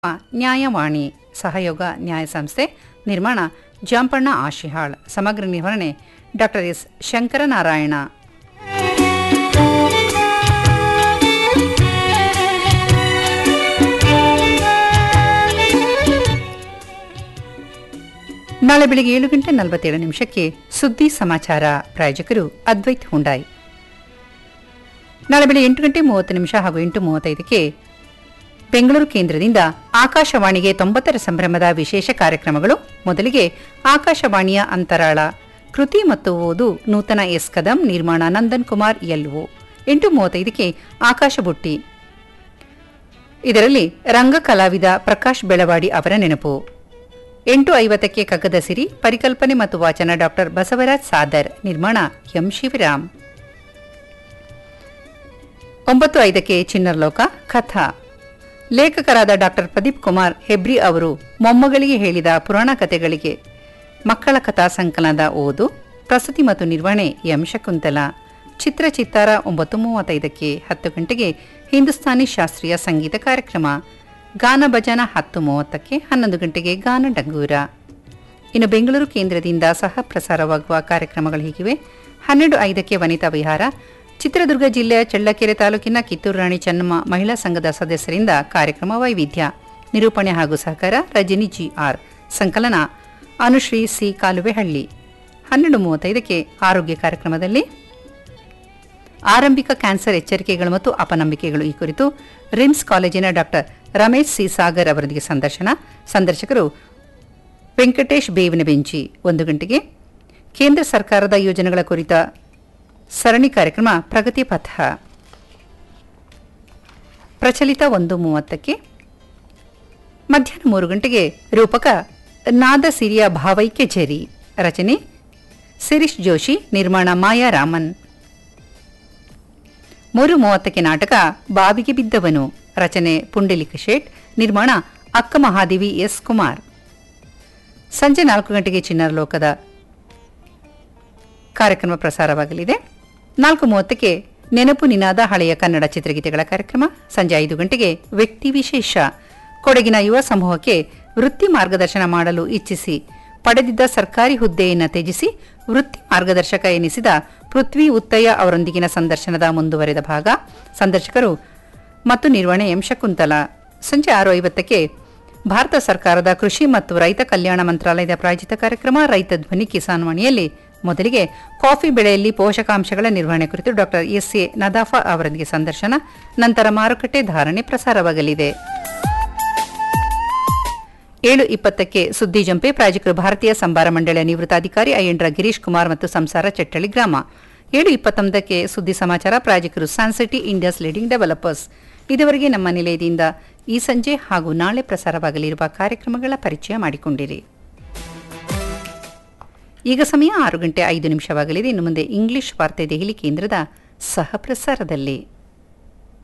ನ್ಯಾಯವಾಣಿ ಸಹಯೋಗ ನ್ಯಾಯ ಸಂಸ್ಥೆ ನಿರ್ಮಾಣ ಜಾಂಪಣ್ಣ ಆಶಿಹಾಳ್ ಸಮಗ್ರ ನಿರ್ವಹಣೆ ಡಾಕ್ಟರ್ ಎಸ್ ಶಂಕರನಾರಾಯಣ ನಾಳೆ ಬೆಳಿಗ್ಗೆ ಏಳು ಗಂಟೆ ನಲವತ್ತೇಳು ನಿಮಿಷಕ್ಕೆ ಸುದ್ದಿ ಸಮಾಚಾರ ಪ್ರಾಯೋಜಕರು ಅದ್ವೈತ್ ಹುಂಡಾಯ್ ನಾಳೆ ಬೆಳಿಗ್ಗೆ ಎಂಟು ಗಂಟೆ ಮೂವತ್ತು ನಿಮಿಷ ಹಾಗೂ ಎಂಟು ಮೂವತ್ತೈದಕ್ಕೆ ಬೆಂಗಳೂರು ಕೇಂದ್ರದಿಂದ ಆಕಾಶವಾಣಿಗೆ ತೊಂಬತ್ತರ ಸಂಭ್ರಮದ ವಿಶೇಷ ಕಾರ್ಯಕ್ರಮಗಳು ಮೊದಲಿಗೆ ಆಕಾಶವಾಣಿಯ ಅಂತರಾಳ ಕೃತಿ ಮತ್ತು ಓದು ನೂತನ ಎಸ್ ಕದಂ ನಿರ್ಮಾಣ ನಂದನ್ ಕುಮಾರ್ ಎಲ್ಒ ಎಂಟು ಮೂವತ್ತೈದಕ್ಕೆ ಆಕಾಶ ಬುಟ್ಟಿ ಇದರಲ್ಲಿ ರಂಗ ಕಲಾವಿದ ಪ್ರಕಾಶ್ ಬೆಳವಾಡಿ ಅವರ ನೆನಪು ಎಂಟು ಐವತ್ತಕ್ಕೆ ಕಗ್ಗದ ಸಿರಿ ಪರಿಕಲ್ಪನೆ ಮತ್ತು ವಾಚನ ಡಾಕ್ಟರ್ ಬಸವರಾಜ್ ಸಾದರ್ ನಿರ್ಮಾಣ ಎಂ ಶಿವರಾಮ್ ಒಂಬತ್ತು ಐದಕ್ಕೆ ಚಿನ್ನರ್ಲೋಕ ಕಥಾ ಲೇಖಕರಾದ ಡಾಕ್ಟರ್ ಪ್ರದೀಪ್ ಕುಮಾರ್ ಹೆಬ್ರಿ ಅವರು ಮೊಮ್ಮಗಳಿಗೆ ಹೇಳಿದ ಪುರಾಣ ಕಥೆಗಳಿಗೆ ಮಕ್ಕಳ ಕಥಾ ಸಂಕಲನದ ಓದು ಪ್ರಸ್ತುತಿ ಮತ್ತು ನಿರ್ವಹಣೆ ಎಂ ಶಕುಂತಲ ಚಿತ್ರ ಚಿತ್ತಾರ ಒಂಬತ್ತು ಮೂವತ್ತೈದಕ್ಕೆ ಹತ್ತು ಗಂಟೆಗೆ ಹಿಂದೂಸ್ತಾನಿ ಶಾಸ್ತ್ರೀಯ ಸಂಗೀತ ಕಾರ್ಯಕ್ರಮ ಗಾನ ಭಜನ ಹತ್ತು ಮೂವತ್ತಕ್ಕೆ ಹನ್ನೊಂದು ಗಂಟೆಗೆ ಗಾನ ಡಂಗೂರ ಇನ್ನು ಬೆಂಗಳೂರು ಕೇಂದ್ರದಿಂದ ಸಹ ಪ್ರಸಾರವಾಗುವ ಕಾರ್ಯಕ್ರಮಗಳು ಹೀಗಿವೆ ಹನ್ನೆರಡು ಐದಕ್ಕೆ ವನಿತಾ ವಿಹಾರ ಚಿತ್ರದುರ್ಗ ಜಿಲ್ಲೆಯ ಚಳ್ಳಕೆರೆ ತಾಲೂಕಿನ ಕಿತ್ತೂರು ರಾಣಿ ಚೆನ್ನಮ್ಮ ಮಹಿಳಾ ಸಂಘದ ಸದಸ್ಯರಿಂದ ಕಾರ್ಯಕ್ರಮ ವೈವಿಧ್ಯ ನಿರೂಪಣೆ ಹಾಗೂ ಸಹಕಾರ ರಜನಿ ಜಿ ಆರ್ ಸಂಕಲನ ಅನುಶ್ರೀ ಸಿ ಕಾಲುವೆಹಳ್ಳಿ ಹನ್ನೆರಡು ಮೂವತ್ತೈದಕ್ಕೆ ಆರೋಗ್ಯ ಕಾರ್ಯಕ್ರಮದಲ್ಲಿ ಆರಂಭಿಕ ಕ್ಯಾನ್ಸರ್ ಎಚ್ಚರಿಕೆಗಳು ಮತ್ತು ಅಪನಂಬಿಕೆಗಳು ಈ ಕುರಿತು ರಿಮ್ಸ್ ಕಾಲೇಜಿನ ಡಾಕ್ಟರ್ ರಮೇಶ್ ಸಿ ಸಾಗರ್ ಅವರೊಂದಿಗೆ ಸಂದರ್ಶನ ಸಂದರ್ಶಕರು ವೆಂಕಟೇಶ್ ಬೇವಿನ ಬೆಂಚಿ ಒಂದು ಗಂಟೆಗೆ ಕೇಂದ್ರ ಸರ್ಕಾರದ ಯೋಜನೆಗಳ ಕುರಿತ ಸರಣಿ ಕಾರ್ಯಕ್ರಮ ಪ್ರಗತಿ ಪಥ ಪ್ರಚಲಿತ ಒಂದು ಮೂವತ್ತಕ್ಕೆ ಮಧ್ಯಾಹ್ನ ಮೂರು ಗಂಟೆಗೆ ರೂಪಕ ನಾದ ಸಿರಿಯ ಭಾವೈಕ್ಯ ಜರಿ ರಚನೆ ಸಿರೀಶ್ ಜೋಶಿ ನಿರ್ಮಾಣ ಮಾಯಾ ರಾಮನ್ ಮೂರು ಮೂವತ್ತಕ್ಕೆ ನಾಟಕ ಬಾವಿಗೆ ಬಿದ್ದವನು ರಚನೆ ಪುಂಡಲಿಕ ಶೇಟ್ ನಿರ್ಮಾಣ ಅಕ್ಕ ಮಹಾದೇವಿ ಎಸ್ ಕುಮಾರ್ ಸಂಜೆ ನಾಲ್ಕು ಗಂಟೆಗೆ ಚಿನ್ನರ ಲೋಕದ ಕಾರ್ಯಕ್ರಮ ಪ್ರಸಾರವಾಗಲಿದೆ ನಾಲ್ಕು ಮೂವತ್ತಕ್ಕೆ ನೆನಪು ನಿನಾದ ಹಳೆಯ ಕನ್ನಡ ಚಿತ್ರಗೀತೆಗಳ ಕಾರ್ಯಕ್ರಮ ಸಂಜೆ ಐದು ಗಂಟೆಗೆ ವ್ಯಕ್ತಿ ವಿಶೇಷ ಕೊಡಗಿನ ಯುವ ಸಮೂಹಕ್ಕೆ ವೃತ್ತಿ ಮಾರ್ಗದರ್ಶನ ಮಾಡಲು ಇಚ್ಛಿಸಿ ಪಡೆದಿದ್ದ ಸರ್ಕಾರಿ ಹುದ್ದೆಯನ್ನು ತ್ಯಜಿಸಿ ವೃತ್ತಿ ಮಾರ್ಗದರ್ಶಕ ಎನಿಸಿದ ಪೃಥ್ವಿ ಉತ್ತಯ್ಯ ಅವರೊಂದಿಗಿನ ಸಂದರ್ಶನದ ಮುಂದುವರೆದ ಭಾಗ ಸಂದರ್ಶಕರು ಮತ್ತು ನಿರ್ವಹಣೆ ಎಂ ಶಕುಂತಲ ಸಂಜೆ ಆರು ಐವತ್ತಕ್ಕೆ ಭಾರತ ಸರ್ಕಾರದ ಕೃಷಿ ಮತ್ತು ರೈತ ಕಲ್ಯಾಣ ಮಂತ್ರಾಲಯದ ಪ್ರಾಯೋಜಿತ ಕಾರ್ಯಕ್ರಮ ರೈತ ಧ್ವನಿ ಕಿಸಾನ್ ವಾಣಿಯಲ್ಲಿ ಮೊದಲಿಗೆ ಕಾಫಿ ಬೆಳೆಯಲ್ಲಿ ಪೋಷಕಾಂಶಗಳ ನಿರ್ವಹಣೆ ಕುರಿತು ಡಾಕ್ಟರ್ ಎಸ್ ಎ ನದಾಫಾ ಅವರೊಂದಿಗೆ ಸಂದರ್ಶನ ನಂತರ ಮಾರುಕಟ್ಟೆ ಧಾರಣೆ ಪ್ರಸಾರವಾಗಲಿದೆ ಏಳು ಇಪ್ಪತ್ತಕ್ಕೆ ಸುದ್ದಿ ಜಂಪೆ ಪ್ರಾಯೋಜಕರು ಭಾರತೀಯ ಸಂಬಾರ ಮಂಡಳಿಯ ನಿವೃತ್ತ ಅಧಿಕಾರಿ ಅಯ್ಯಂಡ್ರ ಗಿರೀಶ್ ಕುಮಾರ್ ಮತ್ತು ಸಂಸಾರ ಚಟ್ಟಳಿ ಗ್ರಾಮ ಏಳು ಇಪ್ಪತ್ತೊಂದಕ್ಕೆ ಸುದ್ದಿ ಸಮಾಚಾರ ಪ್ರಾಯೋಜಕರು ಸ್ಯಾನ್ಸಿಟಿ ಇಂಡಿಯಾಸ್ ಲೀಡಿಂಗ್ ಡೆವಲಪರ್ಸ್ ಇದುವರೆಗೆ ನಮ್ಮ ನಿಲಯದಿಂದ ಈ ಸಂಜೆ ಹಾಗೂ ನಾಳೆ ಪ್ರಸಾರವಾಗಲಿರುವ ಕಾರ್ಯಕ್ರಮಗಳ ಪರಿಚಯ ಮಾಡಿಕೊಂಡಿರಿ ಈಗ ಸಮಯ ಆರು ಗಂಟೆ ಐದು ನಿಮಿಷವಾಗಲಿದೆ ಇನ್ನು ಮುಂದೆ ಇಂಗ್ಲಿಷ್ ವಾರ್ತೆ ದೆಹಲಿ ಕೇಂದ್ರದ ಸಹ ಪ್ರಸಾರದಲ್ಲಿ